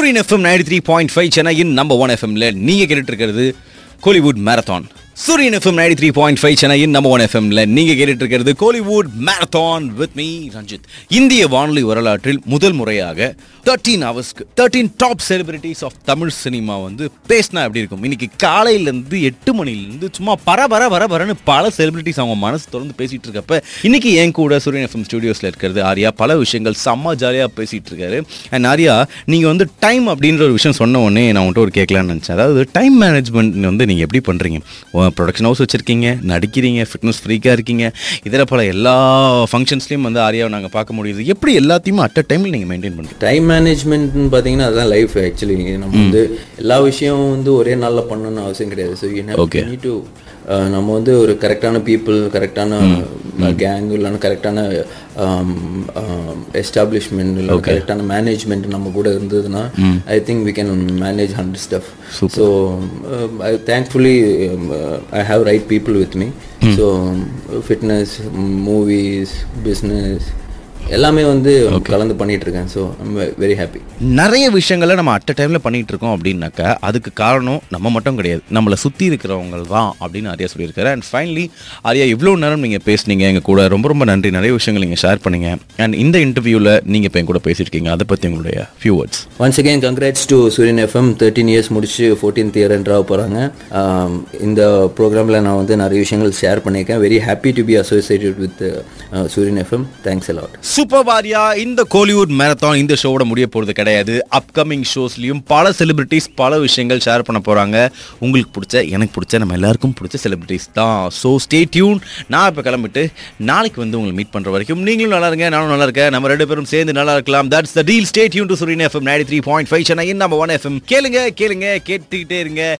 சூரியன் FM ninety three point five சென்னையின் number one எஃப்எம்ல நீங்க கேட்டுட்டு இருக்கிறது Kollywood marathon Suryan FM ninety three point five சென்னையின் நம்பர் ஒன் எஃப்எம்ல நீங்க கேட்டுட்டு இருக்கிறது Kollywood marathon with me Ranjith இந்திய வானொலி வரலாற்றில் முதல் முறையாக தேர்ட்டீன் ஹவர்ஸ்க்கு thirteen top celebrities of Tamil cinema வந்து பேசினா எப்படி இருக்கும் இன்னைக்கு காலையிலேருந்து எட்டு மணிலேருந்து சும்மா பர பர பர பரன்னு பல செலிபிரிட்டிஸ் அவங்க மனசு திறந்து பேசிட்டு இருக்கப்ப இன்னைக்கு என் கூட சூரியன் எஃப்எம் ஸ்டுடியோஸில் இருக்கிறது ஆர்யா பல விஷயங்கள் செம்ம ஜாலியாக பேசிட்டு இருக்காரு அண்ட் ஆர்யா நீங்கள் வந்து டைம் அப்படின்ற ஒரு விஷயம் சொன்ன உடனே நான் உங்கள்கிட்ட ஒரு கேட்கலான்னு நினச்சேன் அதாவது டைம் மேனேஜ்மெண்ட் வந்து நீங்கள் எப்படி பண்ணுறீங்க ப்ரொடக்ஷன் ஹவுஸ் வச்சுருக்கீங்க நடிக்கிறீங்க ஃபிட்னஸ் ஃப்ரீக்காக இருக்கீங்க இதில் பல எல்லா ஃபங்க்ஷன்ஸ்லையும் வந்து ஆர்யாவை நாங்கள் பார்க்க முடியுது எப்படி எல்லாத்தையும் அட் அ டைமில் நீங்கள் மெயின்டைன் பண்ணுறீங்க டைம் மேனேஜ்மெண்ட்னு பார்த்தீங்கன்னா அதுதான் லைஃப் ஆக்சுவலி நம்ம வந்து எல்லா விஷயம் வந்து ஒரே நாளில் பண்ணணும்னு அவசியம் கிடையாது ஸோ Okay. நீ டு நம்ம வந்து ஒரு கரெக்டான பீப்புள் கரெக்டான கேங் இல்லைன்னா கரெக்டான எஸ்டாப்ளிஷ்மெண்ட் இல்லை கரெக்டான மேனேஜ்மெண்ட் நம்ம கூட இருந்ததுன்னா I think we can manage hundred stuff so I thankfully I have right people with me so fitness movies business எல்லாமே வந்து கலந்து பண்ணிட்டு இருக்கேன் ஸோ ஐம் வெரி ஹாப்பி நிறைய விஷயங்களை நம்ம அட் அ டைமில் பண்ணிட்டு இருக்கோம் அப்படின்னாக்கா அதுக்கு காரணம் நம்ம மட்டும் கிடையாது நம்மளை சுற்றி இருக்கிறவங்க தான் அப்படின்னு ஆர்யா சொல்லியிருக்காரு அண்ட் ஃபைனலி ஆர்யா இவ்வளோ நேரம் நீங்கள் பேசுனீங்க எங்கள் கூட ரொம்ப ரொம்ப நன்றி நிறைய விஷயங்கள் நீங்கள் ஷேர் பண்ணீங்க அண்ட் இந்த இன்டர்வியூவில் நீங்கள் இப்போ என் கூட பேசியிருக்கீங்க அதை பற்றி உங்களுடைய few words once again congrats to Suryan FM thirteen years முடிச்சு ஃபோர்டீன்த் இயர் என்ட்ராக போகிறாங்க இந்த ப்ரோக்ராமில் நான் வந்து நிறைய விஷயங்கள் ஷேர் பண்ணியிருக்கேன் very happy to be associated with Suryan FM thanks a lot super பாரியா இந்த கோலிவுட் மேரத்தான் இந்த ஷோவோட முடிய போகிறது கிடையாது அப்கமிங் ஷோஸ்லையும் பல செலிபிரிட்டிஸ் பல விஷயங்கள் ஷேர் பண்ண போகிறாங்க உங்களுக்கு பிடிச்ச எனக்கு பிடிச்ச நம்ம எல்லாருக்கும் பிடிச்ச செலிபிரிட்டிஸ் தான் ஸோ ஸ்டே டியூன் நான் இப்போ கிளம்பிட்டு நாளைக்கு வந்து உங்களை மீட் பண்ணுற வரைக்கும் நீங்களும் நல்லா இருங்க நானும் நல்லா இருக்கேன் நம்ம ரெண்டு பேரும் சேர்ந்து நல்லா இருக்கலாம் that's the deal stay tuned to Suryan FM ninety three point five Chennai நம்ம ஒன் எஃப்எம் கேளுங்க கேளுங்க கேட்டுக்கிட்டே இருங்க